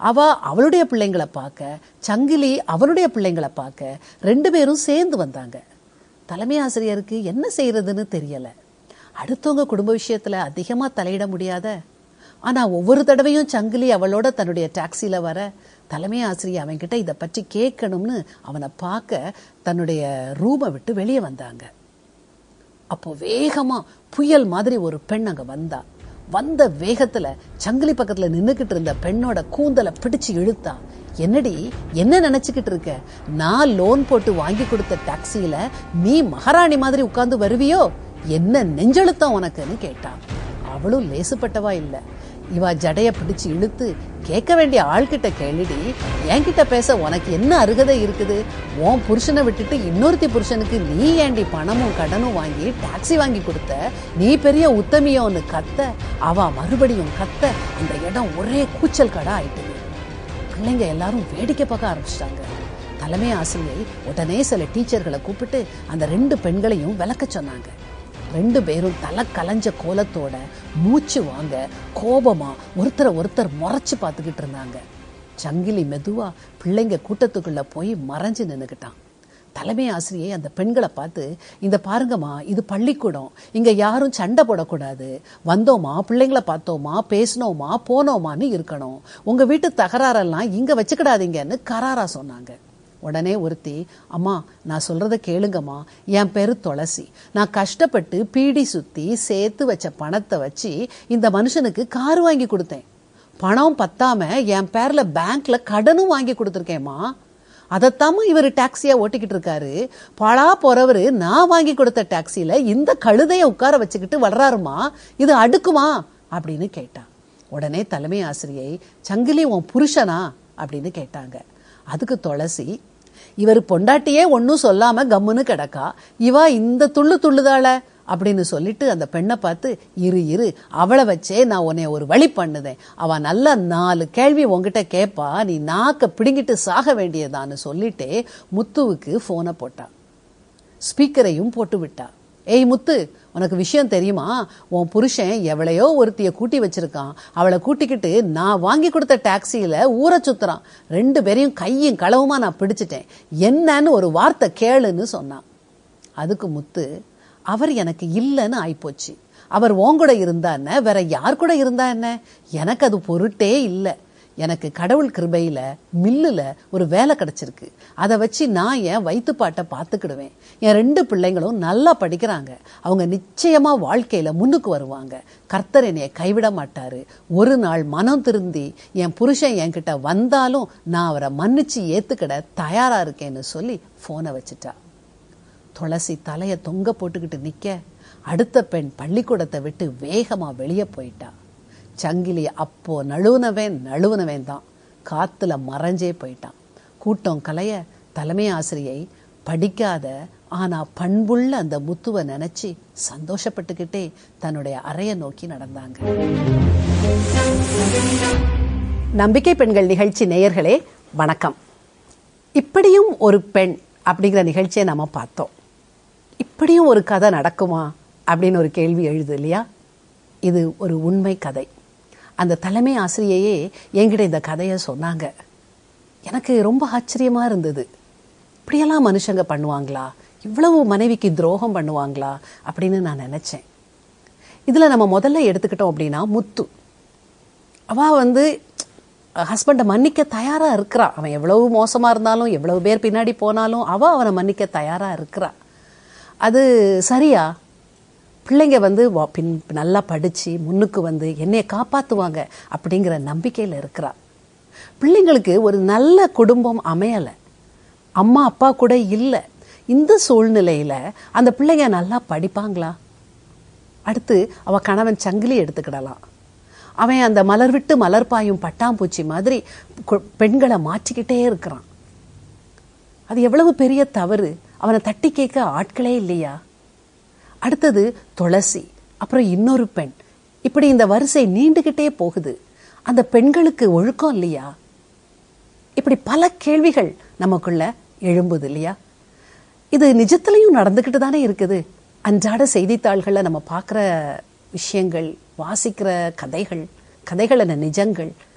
அவ அவளுடைய பிள்ளைங்களை பார்க்க சங்கிலி அவனுடைய பிள்ளைங்களை பார்க்க ரெண்டு பேரும் சேர்ந்து வந்தாங்க தலைமை ஆசிரியருக்கு என்ன செய்யறதுன்னு தெரியல அடுத்தவங்க குடும்ப விஷயத்துல அதிகமா தலையிட முடியாத ஆனா ஒவ்வொரு தடவையும் சங்கிலி அவளோட தன்னுடைய டாக்ஸில வர தலைமை ஆசிரியர் அவன்கிட்ட இதை பற்றி கேட்கணும்னு அவனை பார்க்க தன்னுடைய ரூமை விட்டு வெளியே வந்தாங்க அப்போ வேகமா புயல் மாதிரி ஒரு பெண் அங்க வந்தா வந்த வேகத்துல சங்கிலி பக்கத்துல நின்னுக்கிட்டு இருந்த பெண்ணோட கூந்தலை பிடிச்சு இழுத்தா என்னடி என்ன நினைச்சுக்கிட்டு இருக்க நான் லோன் போட்டு வாங்கி கொடுத்த டாக்ஸியில நீ மகாராணி மாதிரி உட்கார்ந்து வருவியோ என்ன நெஞ்செழுத்தம் உனக்குன்னு கேட்டான் அவளும் லேசுப்பட்டவா இல்ல இவ ஜடைய பிடிச்சு இழுத்து கேட்க வேண்டிய ஆள்கிட்ட கேளுடி என்கிட்ட பேச உனக்கு என்ன அருகதை இருக்குது உன் புருஷனை விட்டுட்டு இன்னொருத்தி புருஷனுக்கு நீ ஏண்டி பணமும் கடனும் வாங்கி டாக்ஸி வாங்கி கொடுத்த நீ பெரிய உத்தமியோன்னு கத்த அவ மறுபடியும் கத்த அந்த இடம் ஒரே கூச்சல் கடா ஆயிட்டுது பிள்ளைங்க எல்லாரும் வேடிக்கை பார்க்க ஆரம்பிச்சிட்டாங்க தலைமை ஆசிரியை உடனே சில டீச்சர்களை கூப்பிட்டு அந்த ரெண்டு பெண்களையும் விளக்க சொன்னாங்க ரெண்டு பேரும் தலை கலைஞ்ச கோலத்தோட மூச்சு வாங்க கோபமா ஒருத்தரை ஒருத்தர் முறைச்சு பார்த்துக்கிட்டு இருந்தாங்க சங்கிலி மெதுவா பிள்ளைங்க கூட்டத்துக்குள்ள போய் மறைஞ்சு நின்னுக்கிட்டான் தலைமை ஆசிரியை அந்த பெண்களை பார்த்து இந்த பாருங்கம்மா இது பள்ளிக்கூடம் இங்க யாரும் சண்டை போடக்கூடாது வந்தோமா பிள்ளைங்களை பார்த்தோமா பேசினோமா போனோமான்னு இருக்கணும் உங்க வீட்டு தகராறெல்லாம் இங்க வச்சுக்கிடாதீங்கன்னு கராரா சொன்னாங்க உடனே ஒருத்தி அம்மா நான் சொல்றத கேளுங்கம்மா என் பேரு துளசி நான் கஷ்டப்பட்டு பீடி சுத்தி சேர்த்து வச்ச பணத்தை வச்சு இந்த மனுஷனுக்கு கார் வாங்கி கொடுத்தேன் பணம் பத்தாம என் பேர்ல பேங்க்ல கடனும் வாங்கி கொடுத்துருக்கேம்மா அதைத்தாம இவர் டாக்ஸியா ஓட்டிக்கிட்டு இருக்காரு பாழா போறவரு நான் வாங்கி கொடுத்த டாக்ஸில இந்த கழுதைய உட்கார வச்சுக்கிட்டு வர்றாருமா இது அடுக்குமா அப்படின்னு கேட்டான் உடனே தலைமை ஆசிரியை சங்கிலி உன் புருஷனா அப்படின்னு கேட்டாங்க அதுக்கு துளசி இவர் பொண்டாட்டியே ஒன்னும் சொல்லாம கம்முன்னு கிடக்கா இவா இந்த துள்ளு துள்ளுதாள அப்படின்னு சொல்லிட்டு அந்த பெண்ணை பார்த்து இரு இரு அவளை வச்சே நான் உன்னை ஒரு வழி பண்ணுதேன் அவ நல்லா நாலு கேள்வி உன்கிட்ட கேட்பா நீ நாக்க பிடுங்கிட்டு சாக வேண்டியதான்னு சொல்லிட்டே முத்துவுக்கு போனை போட்டா ஸ்பீக்கரையும் போட்டு விட்டா ஏய் முத்து உனக்கு விஷயம் தெரியுமா உன் புருஷன் எவளையோ ஒருத்திய கூட்டி வச்சிருக்கான் அவளை கூட்டிக்கிட்டு நான் வாங்கி கொடுத்த டாக்ஸியில ஊரை சுத்துறான் ரெண்டு பேரையும் கையும் களவுமா நான் பிடிச்சிட்டேன் என்னன்னு ஒரு வார்த்தை கேளுன்னு சொன்னான் அதுக்கு முத்து அவர் எனக்கு இல்லைன்னு ஆயிப்போச்சு அவர் உன் கூட இருந்தா என்ன வேற யார் கூட இருந்தா என்ன எனக்கு அது பொருட்டே இல்லை எனக்கு கடவுள் கிருபையில மில்லுல ஒரு வேலை கிடைச்சிருக்கு அதை வச்சு நான் என் வயிற்றுப்பாட்டை பார்த்துக்கிடுவேன் என் ரெண்டு பிள்ளைங்களும் நல்லா படிக்கிறாங்க அவங்க நிச்சயமா வாழ்க்கையில முன்னுக்கு வருவாங்க கர்த்தர் என்னைய கைவிட மாட்டாரு ஒரு நாள் மனம் திருந்தி என் புருஷன் என்கிட்ட வந்தாலும் நான் அவரை மன்னிச்சு ஏத்துக்கிட தயாரா இருக்கேன்னு சொல்லி போனை வச்சுட்டா துளசி தலைய தொங்க போட்டுக்கிட்டு நிக்க அடுத்த பெண் பள்ளிக்கூடத்தை விட்டு வேகமா வெளியே போயிட்டா சங்கிலி அப்போ நழுவுனவன் நழுவுனவன் தான் காத்துல மறைஞ்சே போயிட்டான் கூட்டம் கலைய தலைமை ஆசிரியை படிக்காத ஆனா பண்புள்ள அந்த முத்துவை நினைச்சு சந்தோஷப்பட்டுக்கிட்டே தன்னுடைய அறைய நோக்கி நடந்தாங்க நம்பிக்கை பெண்கள் நிகழ்ச்சி நேயர்களே வணக்கம் இப்படியும் ஒரு பெண் அப்படிங்கிற நிகழ்ச்சியை நம்ம பார்த்தோம் இப்படியும் ஒரு கதை நடக்குமா அப்படின்னு ஒரு கேள்வி எழுது இல்லையா இது ஒரு உண்மை கதை அந்த தலைமை ஆசிரியையே என்கிட்ட இந்த கதையை சொன்னாங்க எனக்கு ரொம்ப ஆச்சரியமா இருந்தது இப்படியெல்லாம் மனுஷங்க பண்ணுவாங்களா இவ்வளவு மனைவிக்கு துரோகம் பண்ணுவாங்களா அப்படின்னு நான் நினைச்சேன் இதுல நம்ம முதல்ல எடுத்துக்கிட்டோம் அப்படின்னா முத்து அவ வந்து ஹஸ்பண்டை மன்னிக்க தயாரா இருக்கிறா அவன் எவ்வளவு மோசமா இருந்தாலும் எவ்வளவு பேர் பின்னாடி போனாலும் அவ அவனை மன்னிக்க தயாரா இருக்கிறா அது சரியா பிள்ளைங்க வந்து வா- பின் நல்லா படிச்சு முன்னுக்கு வந்து என்னைய காப்பாத்துவாங்க அப்படிங்கிற நம்பிக்கையில இருக்கிறா பிள்ளைங்களுக்கு ஒரு நல்ல குடும்பம் அமையல அம்மா அப்பா கூட இல்ல இந்த சூழ்நிலையில அந்த பிள்ளைங்க நல்லா படிப்பாங்களா அடுத்து அவ கணவன் சங்கிலி எடுத்துக்கிடலாம் அவன் அந்த மலர் விட்டு மலர் பாயும் பட்டாம்பூச்சி மாதிரி கு- பெண்களை மாற்றிக்கிட்டே இருக்கிறான் அது எவ்வளவு பெரிய தவறு அவனை தட்டி கேட்க ஆட்களே இல்லையா அடுத்தது துளசி அப்புறம் இன்னொரு பெண் இப்படி இந்த வரிசை நீண்டுகிட்டே போகுது அந்த பெண்களுக்கு ஒழுக்கம் இல்லையா இப்படி பல கேள்விகள் நமக்குள்ள எழும்புது இல்லையா இது நிஜத்திலையும் நடந்துக்கிட்டு தானே இருக்குது அன்றாட செய்தித்தாள்களில் நம்ம பார்க்குற விஷயங்கள் வாசிக்கிற கதைகள் கதைகள் என்ன நிஜங்கள்